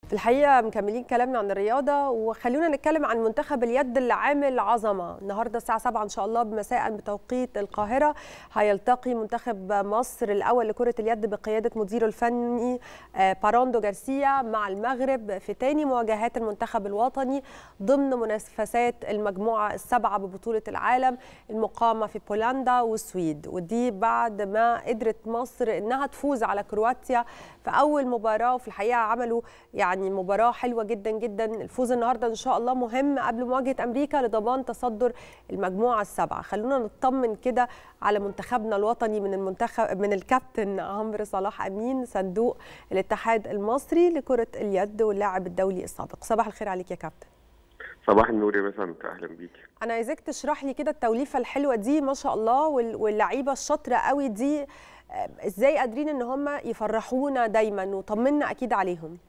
في الحقيقه مكملين كلامنا عن الرياضه وخلونا نتكلم عن منتخب اليد اللي عامل عظمه النهارده الساعه 7 ان شاء الله مساء بتوقيت القاهره هيلتقي منتخب مصر الاول لكره اليد بقياده مديره الفني باراندو جارسيا مع المغرب في ثاني مواجهات المنتخب الوطني ضمن منافسات المجموعه السبعه ببطوله العالم المقامه في بولندا والسويد ودي بعد ما قدرت مصر انها تفوز على كرواتيا في اول مباراه وفي الحقيقه عملوا يعني يعني مباراه حلوه جدا جدا الفوز النهارده ان شاء الله مهم قبل مواجهه امريكا لضمان تصدر المجموعه السبعه خلونا نطمن كده على منتخبنا الوطني من المنتخب من الكابتن عمرو صلاح امين صندوق الاتحاد المصري لكره اليد واللاعب الدولي السابق صباح الخير عليك يا كابتن صباح النور يا بسنت اهلا بيك انا عايزاك تشرح لي كده التوليفه الحلوه دي ما شاء الله واللعيبه الشاطره قوي دي ازاي قادرين ان هم يفرحونا دايما وطمنا اكيد عليهم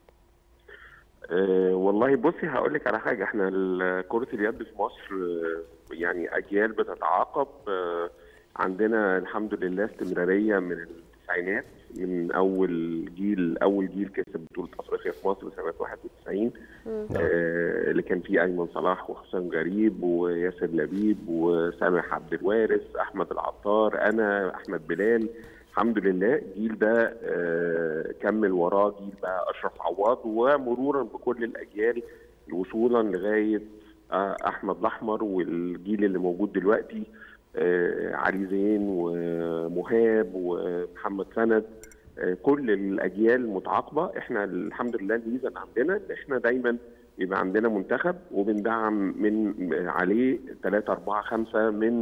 أه والله بصي هقول لك على حاجه احنا كره اليد في مصر يعني اجيال بتتعاقب أه عندنا الحمد لله استمراريه من التسعينات من اول جيل اول جيل كسب بطوله افريقيا في مصر سنه 91 أه اللي كان فيه ايمن صلاح وحسام غريب وياسر لبيب وسامح عبد الوارث احمد العطار انا احمد بلال الحمد لله الجيل ده آه كمل وراه جيل بقى اشرف عواد ومرورا بكل الاجيال وصولا لغايه آه احمد الاحمر والجيل اللي موجود دلوقتي آه علي زين ومهاب ومحمد سند كل الاجيال متعاقبه احنا الحمد لله الميزه اللي عندنا ان احنا دايما يبقى عندنا منتخب وبندعم من عليه 3 4 5 من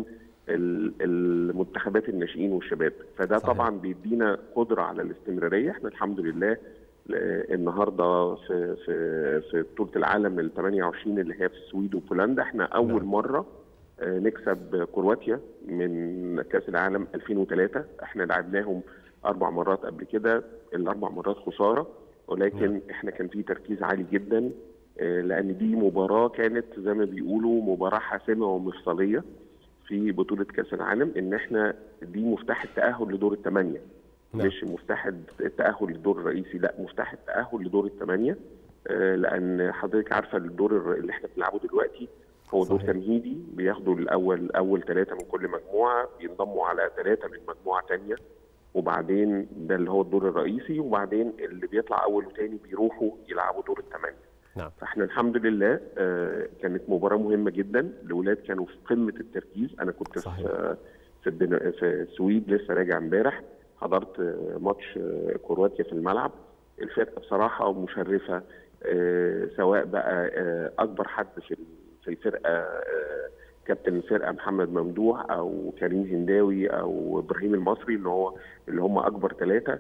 المنتخبات الناشئين والشباب فده صحيح. طبعا بيدينا قدره على الاستمراريه احنا الحمد لله النهارده في في في بطوله العالم ال 28 اللي هي في السويد وبولندا احنا اول نعم. مره نكسب كرواتيا من كاس العالم 2003 احنا لعبناهم اربع مرات قبل كده الاربع مرات خساره ولكن نعم. احنا كان في تركيز عالي جدا لان دي مباراه كانت زي ما بيقولوا مباراه حاسمه ومفصليه في بطولة كأس العالم إن إحنا دي مفتاح التأهل لدور الثمانية نعم. مش مفتاح التأهل للدور الرئيسي لا مفتاح التأهل لدور الثمانية آه لأن حضرتك عارفة الدور اللي إحنا بنلعبه دلوقتي هو صحيح. دور تمهيدي بياخدوا الأول أول ثلاثة من كل مجموعة بينضموا على ثلاثة من مجموعة ثانية وبعدين ده اللي هو الدور الرئيسي وبعدين اللي بيطلع أول وثاني بيروحوا يلعبوا دور الثمانية نعم. فاحنا الحمد لله آه كانت مباراه مهمه جدا الاولاد كانوا في قمه التركيز انا كنت صحيح. في في, في السويد لسه راجع امبارح حضرت آه ماتش آه كرواتيا في الملعب الفرقه بصراحه مشرفه آه سواء بقى آه اكبر حد في في الفرقه آه كابتن الفرقه محمد ممدوح او كريم هنداوي او ابراهيم المصري اللي هو اللي هم اكبر ثلاثه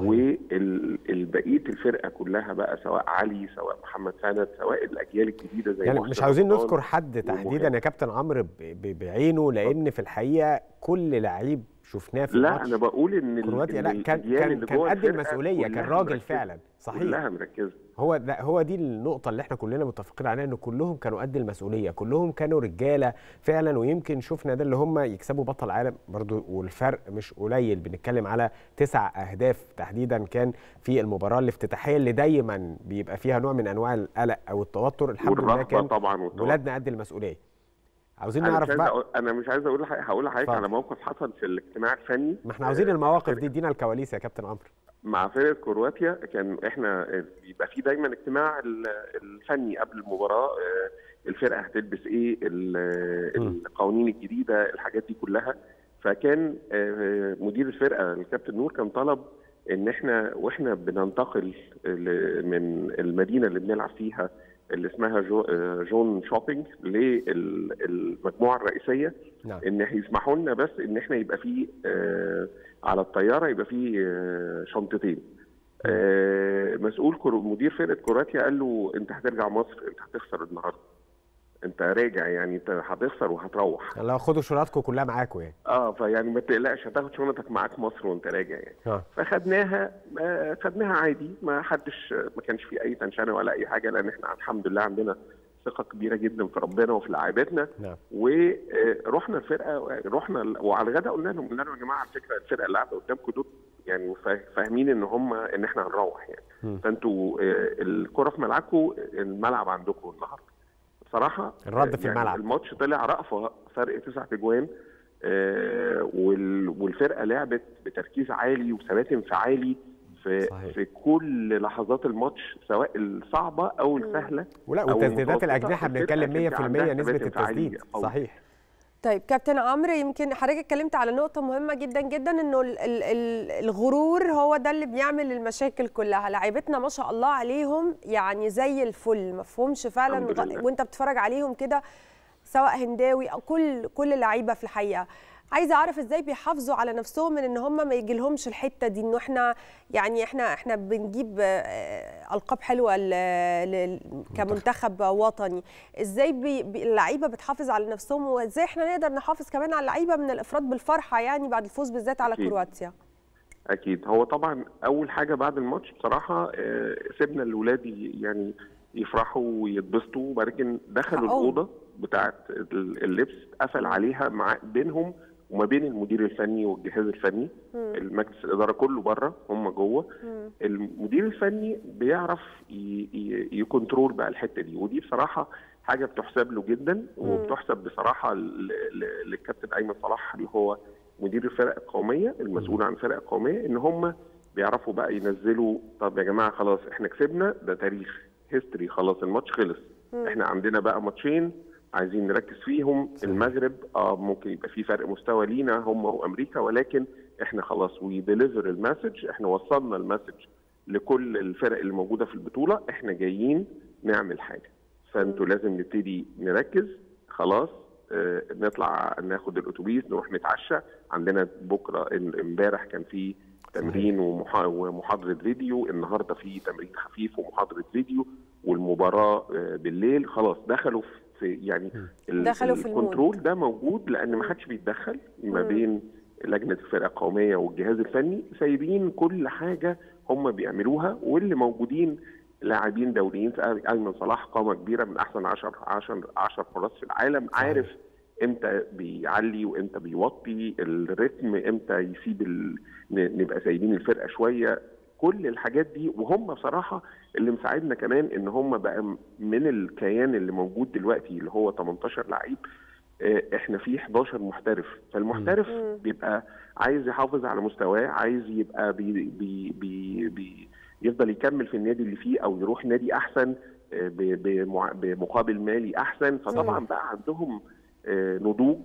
وبقيه الفرقه كلها بقى سواء علي سواء محمد سند سواء الاجيال الجديده زي يعني مش عاوزين نذكر حد تحديدا يا كابتن عمرو بعينه لان في الحقيقه كل لعيب شفناه في لا انا بقول ان كرواتيا لا كان كان كان قد المسؤوليه كان راجل فعلا صحيح كلها مركزه هو ده هو دي النقطه اللي احنا كلنا متفقين عليها ان كلهم كانوا قد المسؤوليه كلهم كانوا رجاله فعلا ويمكن شفنا ده اللي هم يكسبوا بطل عالم برضو والفرق مش قليل بنتكلم على تسع اهداف تحديدا كان في المباراه الافتتاحيه اللي دايما بيبقى فيها نوع من انواع القلق او التوتر الحمد لله كان طبعا ولادنا قد المسؤوليه عاوزين نعرف بقى أقول انا مش عايز اقول هقول لحضرتك على موقف حصل في الاجتماع الفني ما احنا عاوزين المواقف دي ادينا الكواليس يا كابتن عمرو مع فرقه كرواتيا كان احنا بيبقى في دايما اجتماع الفني قبل المباراه الفرقه هتلبس ايه القوانين الجديده الحاجات دي كلها فكان مدير الفرقه الكابتن نور كان طلب ان احنا واحنا بننتقل من المدينه اللي بنلعب فيها اللي اسمها جو جون شوبينج للمجموعه الرئيسيه نعم. ان يسمحوا لنا بس ان احنا يبقى في آه على الطياره يبقى في آه شنطتين آه مسؤول مدير فرقه كرواتيا قال له انت هترجع مصر انت هتخسر النهارده انت راجع يعني انت هتخسر وهتروح لا خدوا شنطكم كلها معاكم يعني اه فيعني ما تقلقش هتاخد شنطك معاك مصر وانت راجع يعني آه. فخدناها آه خدناها عادي ما حدش ما كانش في اي تنشنه ولا اي حاجه لان احنا الحمد لله عندنا ثقه كبيره جدا في ربنا وفي لاعباتنا نعم. ورحنا الفرقه رحنا وعلى الغداء قلنا لهم قلنا لهم يا جماعه على فكره الفرقه اللي قاعده قدامكم دول يعني فاهمين ان هم ان احنا هنروح يعني فانتوا الكره في ملعبكم الملعب عندكم النهارده بصراحه الرد في يعني الملعب الماتش طلع رأفه فرق تسع اجوان آه والفرقه لعبت بتركيز عالي وثبات انفعالي في صحيح. في كل لحظات الماتش سواء الصعبه او السهله ولا وتسديدات الاجنحه بنتكلم 100% نسبه التسديد صحيح طيب كابتن عمرو يمكن حضرتك اتكلمت على نقطه مهمه جدا جدا انه ال ال ال الغرور هو ده اللي بيعمل المشاكل كلها لعيبتنا ما شاء الله عليهم يعني زي الفل مفهومش فعلا غ... وانت بتتفرج عليهم كده سواء هنداوي او كل كل اللعيبه في الحقيقه عايزه اعرف ازاي بيحافظوا على نفسهم من ان هم ما يجيلهمش الحته دي انه احنا يعني احنا احنا بنجيب القاب حلوه كمنتخب وطني ازاي بي اللعيبه بتحافظ على نفسهم وازاي احنا نقدر نحافظ كمان على اللعيبه من الافراط بالفرحه يعني بعد الفوز بالذات على أكيد. كرواتيا اكيد هو طبعا اول حاجه بعد الماتش بصراحه سيبنا الاولاد يعني يفرحوا ويتبسطوا وبعدين دخلوا الاوضه بتاعه اللبس قفل عليها مع بينهم وما بين المدير الفني والجهاز الفني المجلس الاداره كله بره هم جوه المدير الفني بيعرف يكنترول بقى الحته دي ودي بصراحه حاجه بتحسب له جدا وبتحسب بصراحه للكابتن ايمن صلاح اللي هو مدير الفرق القوميه المسؤول عن الفرق القوميه ان هم بيعرفوا بقى ينزلوا طب يا جماعه خلاص احنا كسبنا ده تاريخ هيستوري خلاص الماتش خلص احنا عندنا بقى ماتشين عايزين نركز فيهم المغرب اه ممكن يبقى في فرق مستوى لينا هم وامريكا ولكن احنا خلاص وي ديليفر المسج احنا وصلنا المسج لكل الفرق اللي موجوده في البطوله احنا جايين نعمل حاجه فانتوا لازم نبتدي نركز خلاص اه نطلع ناخد الاتوبيس نروح نتعشى عندنا بكره امبارح كان في تمرين ومحاضره فيديو النهارده في تمرين خفيف ومحاضره فيديو والمباراه بالليل خلاص دخلوا في يعني دخلوا في الكنترول ده موجود لان ما حدش بيتدخل ما بين لجنه الفرق القوميه والجهاز الفني سايبين كل حاجه هم بيعملوها واللي موجودين لاعبين دوليين ايمن صلاح قامه كبيره من احسن 10 10 10 حراس في العالم عارف امتى بيعلي وامتى بيوطي الريتم امتى يسيب ال... نبقى سايبين الفرقه شويه كل الحاجات دي وهم بصراحه اللي مساعدنا كمان ان هم بقى من الكيان اللي موجود دلوقتي اللي هو 18 لعيب احنا في 11 محترف فالمحترف م. بيبقى عايز يحافظ على مستواه عايز يبقى بي بي بي بي يفضل يكمل في النادي اللي فيه او يروح نادي احسن بمقابل مالي احسن فطبعا بقى عندهم نضوج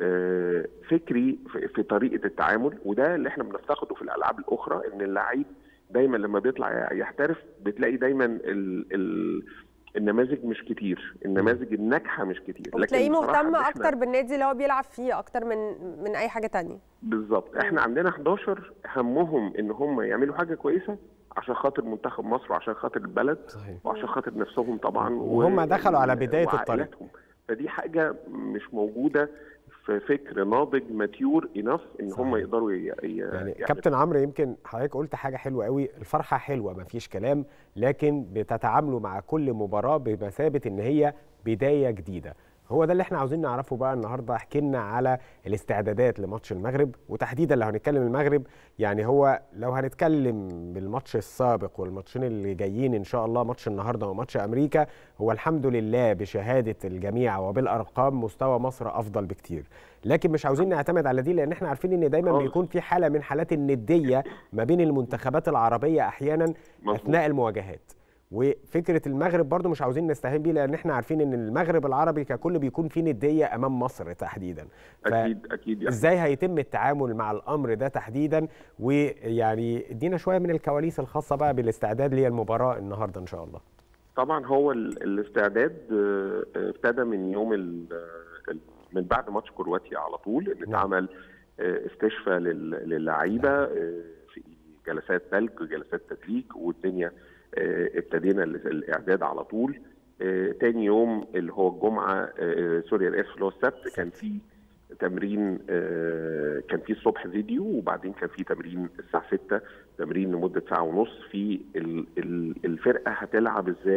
فكري في طريقه التعامل وده اللي احنا بنفتقده في الالعاب الاخرى ان اللعيب دايما لما بيطلع يحترف بتلاقي دايما ال ال النماذج مش كتير النماذج الناجحه مش كتير وتلاقيه مهتم اكتر بالنادي اللي هو بيلعب فيه اكتر من من اي حاجه تانية بالظبط احنا عندنا 11 همهم ان هم يعملوا حاجه كويسه عشان خاطر منتخب مصر وعشان خاطر البلد صحيح. وعشان خاطر نفسهم طبعا وهم دخلوا على بدايه الطريق فدي حاجه مش موجوده في فكر ناضج ماتيور انف ان صحيح. هم يقدروا ي... يعني, يعني كابتن عمرو يمكن حضرتك قلت حاجه حلوه قوي الفرحه حلوه ما فيش كلام لكن بتتعاملوا مع كل مباراه بمثابه ان هي بدايه جديده هو ده اللي احنا عاوزين نعرفه بقى النهارده احكي لنا على الاستعدادات لماتش المغرب وتحديدا لو هنتكلم المغرب يعني هو لو هنتكلم بالماتش السابق والماتشين اللي جايين ان شاء الله ماتش النهارده وماتش امريكا هو الحمد لله بشهاده الجميع وبالارقام مستوى مصر افضل بكتير لكن مش عاوزين نعتمد على دي لان احنا عارفين ان دايما بيكون في حاله من حالات النديه ما بين المنتخبات العربيه احيانا اثناء المواجهات وفكره المغرب برضو مش عاوزين نستهين بيه لان احنا عارفين ان المغرب العربي ككل بيكون فيه نديه امام مصر تحديدا اكيد اكيد يعني. ازاي هيتم التعامل مع الامر ده تحديدا ويعني ادينا شويه من الكواليس الخاصه بقى بالاستعداد للمباراه النهارده ان شاء الله طبعا هو الاستعداد ابتدى من يوم من بعد ماتش كرواتيا على طول ان اتعمل استشفاء للعيبه في جلسات ثلج جلسات تدليك والدنيا ابتدينا الاعداد على طول تاني يوم اللي هو الجمعه سوري انا اسف اللي هو السبت كان في تمرين كان في الصبح فيديو وبعدين كان في تمرين الساعه 6 تمرين لمده ساعه ونص في الفرقه هتلعب ازاي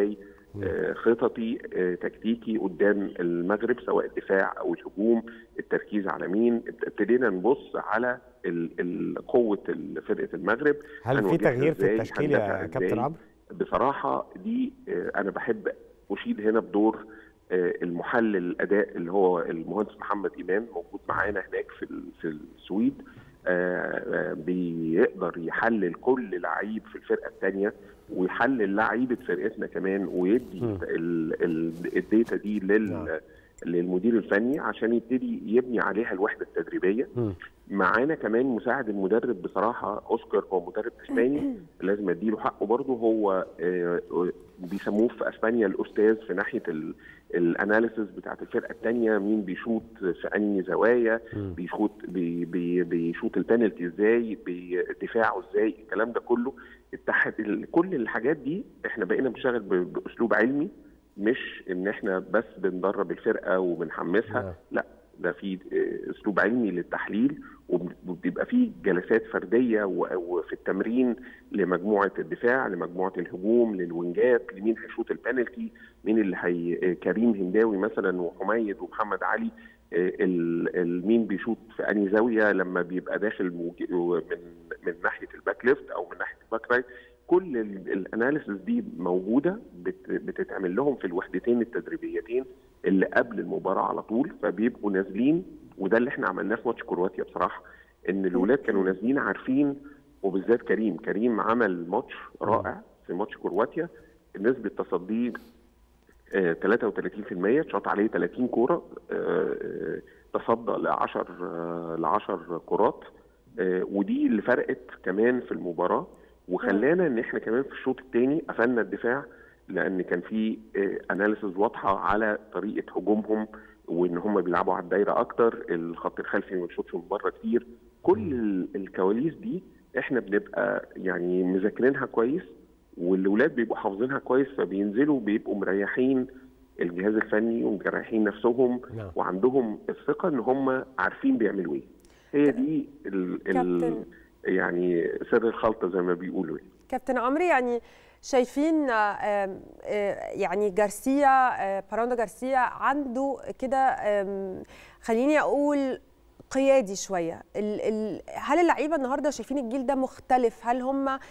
آه، خططي آه، تكتيكي قدام المغرب سواء الدفاع او الهجوم التركيز على مين ابتدينا نبص على ال- ال- قوه ال- فرقه المغرب هل في هنواجهها تغيير في إزاي، التشكيل يا هندافع كابتن إزاي. عمرو؟ بصراحه دي آه، انا بحب اشيد هنا بدور آه، المحلل الاداء اللي هو المهندس محمد ايمان موجود معانا هناك في ال- في السويد آه، آه، بيقدر يحلل كل لعيب في الفرقه الثانيه ويحلل لعيبه فرقتنا كمان ويدي مم. ال- ال- الداتا دي نعم. لل للمدير الفني عشان يبتدي يبني عليها الوحده التدريبيه مم. معانا كمان مساعد المدرب بصراحه اوسكار هو مدرب اسباني لازم اديله حقه برضه هو آه، آه، بيسموه في اسبانيا الاستاذ في ناحيه ال- الاناليسز بتاعت الفرقه الثانيه مين بيشوط في انهي زوايا مم. بيشوط بي بي بيشوط البنالتي ازاي بي- دفاعه ازاي الكلام ده كله التحت ال- كل الحاجات دي احنا بقينا بنشتغل ب- باسلوب علمي مش ان احنا بس بندرب الفرقه وبنحمسها نعم. لا ده في آه، اسلوب علمي للتحليل وب- وبيبقى فيه جلسات فرديه و- وفي التمرين لمجموعه الدفاع لمجموعه الهجوم للوينجات لمين هيشوط البنالتي مين اللي هي آه، كريم هنداوي مثلا وحميد ومحمد علي آه، ال- ال- مين بيشوط في انهي زاويه لما بيبقى داخل موج- من من ناحيه الباك ليفت او من ناحيه الباك رايت كل ال- الاناليسز دي موجوده بت- بتتعمل لهم في الوحدتين التدريبيتين اللي قبل المباراه على طول فبيبقوا نازلين وده اللي احنا عملناه في ماتش كرواتيا بصراحه ان الولاد كانوا نازلين عارفين وبالذات كريم كريم عمل ماتش رائع في ماتش كرواتيا نسبه تصديه آه، 33% شاط عليه 30 كوره آه، آه، تصدى ل 10 ل 10 كرات آه، ودي اللي فرقت كمان في المباراه وخلانا ان احنا كمان في الشوط الثاني قفلنا الدفاع لان كان في اناليسز واضحه على طريقه هجومهم وان هم بيلعبوا على الدايره اكتر الخط الخلفي ما بيشوطش من بره كتير كل ال- الكواليس دي احنا بنبقى يعني مذاكرينها كويس والولاد بيبقوا حافظينها كويس فبينزلوا بيبقوا مريحين الجهاز الفني ومريحين نفسهم نعم. وعندهم الثقه ان هم عارفين بيعملوا ايه هي دي ال ال كابتن. يعني سر الخلطه زي ما بيقولوا كابتن عمرو يعني شايفين آم، آه، يعني جارسيا آه، باراندو جارسيا عنده كده آم، خليني اقول قيادي شويه ال- ال- هل اللعيبه النهارده شايفين الجيل ده مختلف هل هم آم،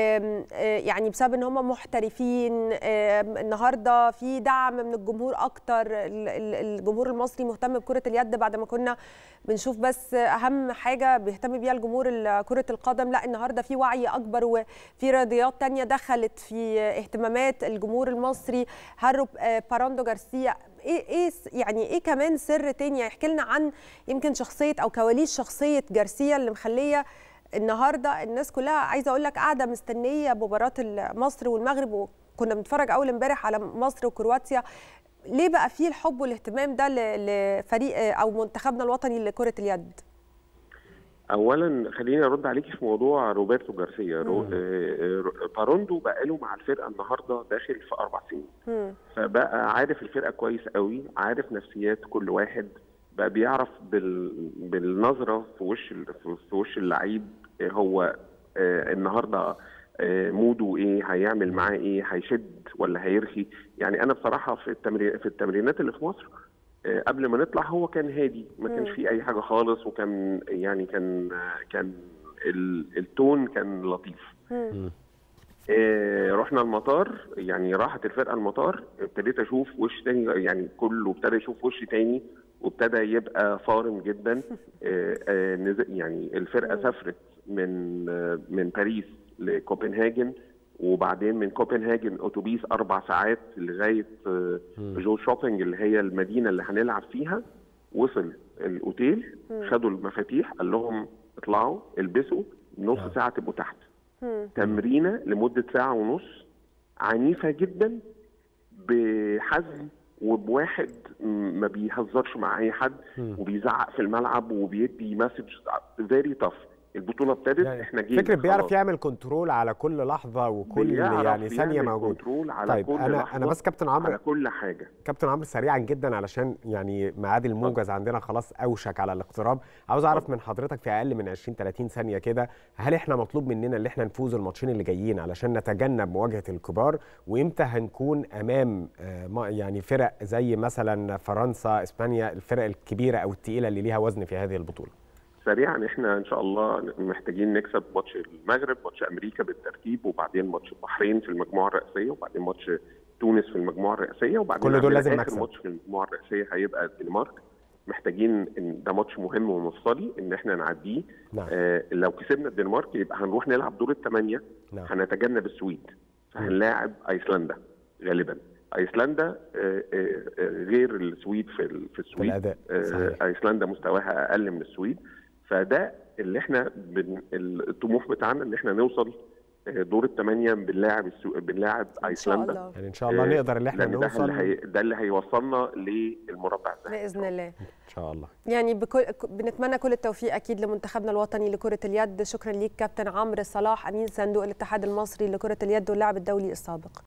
آه، يعني بسبب ان هم محترفين آم، النهارده في دعم من الجمهور اكتر ال- ال- الجمهور المصري مهتم بكره اليد بعد ما كنا بنشوف بس اهم حاجه بيهتم بيها الجمهور ال- كره القدم لا النهارده في وعي اكبر وفي رياضيات تانية دخلت في اهتمامات الجمهور المصري هارو آه، باراندو جارسيا ايه ايه س- يعني ايه كمان سر تاني يعني احكي لنا عن يمكن شخصيه او كواليس شخصيه جارسيا اللي مخليه النهارده الناس كلها عايزه اقول لك قاعده مستنيه مباراه ال- مصر والمغرب وكنا بنتفرج اول امبارح على مصر وكرواتيا ليه بقى فيه الحب والاهتمام ده ل- لفريق او منتخبنا الوطني لكره اليد اولا خليني ارد عليكي في موضوع روبرتو جارسيا رو... آه، آه، باروندو بقاله مع الفرقه النهارده داخل في اربع سنين مم. فبقى عارف الفرقه كويس قوي عارف نفسيات كل واحد بقى بيعرف بال... بالنظره في وش ال... في- في وش اللعيب آه، هو آه، النهارده آه، موده ايه هيعمل معاه ايه هيشد ولا هيرخي يعني انا بصراحه في التمرين في التمرينات اللي في مصر آه، قبل ما نطلع هو كان هادي ما كانش مم. فيه اي حاجه خالص وكان يعني كان آه، كان ال- التون كان لطيف مم. آه، رحنا المطار يعني راحت الفرقه المطار ابتديت اشوف وش تاني يعني كله ابتدى يشوف وش تاني وابتدى يبقى صارم جدا آه، آه، نز- يعني الفرقه سافرت من آه، من باريس لكوبنهاجن وبعدين من كوبنهاجن اتوبيس اربع ساعات لغايه آه، جو شوبينج اللي هي المدينه اللي هنلعب فيها وصل الاوتيل خدوا المفاتيح قال لهم اطلعوا البسوا نص ساعه تبقوا تحت مم. تمرينه لمده ساعه ونص عنيفه جدا بحزم وبواحد م- ما بيهزرش مع اي حد وبيزعق في الملعب وبيدي مسج فيري تاف البطوله ابتدت يعني احنا جينا فكره بيعرف خلاص. يعمل كنترول على كل لحظه وكل بيعرف يعني ثانيه يعمل موجود كنترول على طيب كل انا لحظة انا بس كابتن عمرو على كل حاجه كابتن عمرو سريعا جدا علشان يعني ميعاد الموجز عندنا خلاص اوشك على الاقتراب عاوز اعرف من حضرتك في اقل من 20 30 ثانيه كده هل احنا مطلوب مننا ان احنا نفوز الماتشين اللي جايين علشان نتجنب مواجهه الكبار وامتى هنكون امام آه، ما- يعني فرق زي مثلا فرنسا اسبانيا الفرق الكبيره او الثقيله اللي ليها وزن في هذه البطوله سريعا احنا ان شاء الله محتاجين نكسب ماتش المغرب ماتش امريكا بالترتيب وبعدين ماتش البحرين في المجموعه الرئيسيه وبعدين ماتش تونس في المجموعه الرئيسيه وبعدين كل دول عندنا لازم آخر مكسب. ماتش في المجموعه الرئيسيه هيبقى الدنمارك محتاجين ان ده ماتش مهم ومفصلي ان احنا نعديه نعم. آه لو كسبنا الدنمارك يبقى هنروح نلعب دور الثمانيه نعم. هنتجنب السويد فهنلاعب ايسلندا غالبا ايسلندا آه، آه، آه، غير السويد في ال- في السويد الأداء، آه، صحيح. ايسلندا مستواها اقل من السويد فده اللي احنا بن... الطموح بتاعنا ان احنا نوصل آه، دور الثمانيه بنلاعب السو... بنلاعب ان شاء ايسلندا الله يعني ان شاء الله آه، نقدر ان احنا لأن ده نوصل اللي هي... ده اللي هيوصلنا للمربع الذهبي باذن الله ان شاء الله يعني بكل بنتمنى كل التوفيق اكيد لمنتخبنا الوطني لكره اليد شكرا ليك كابتن عمرو صلاح امين صندوق الاتحاد المصري لكره اليد واللاعب الدولي السابق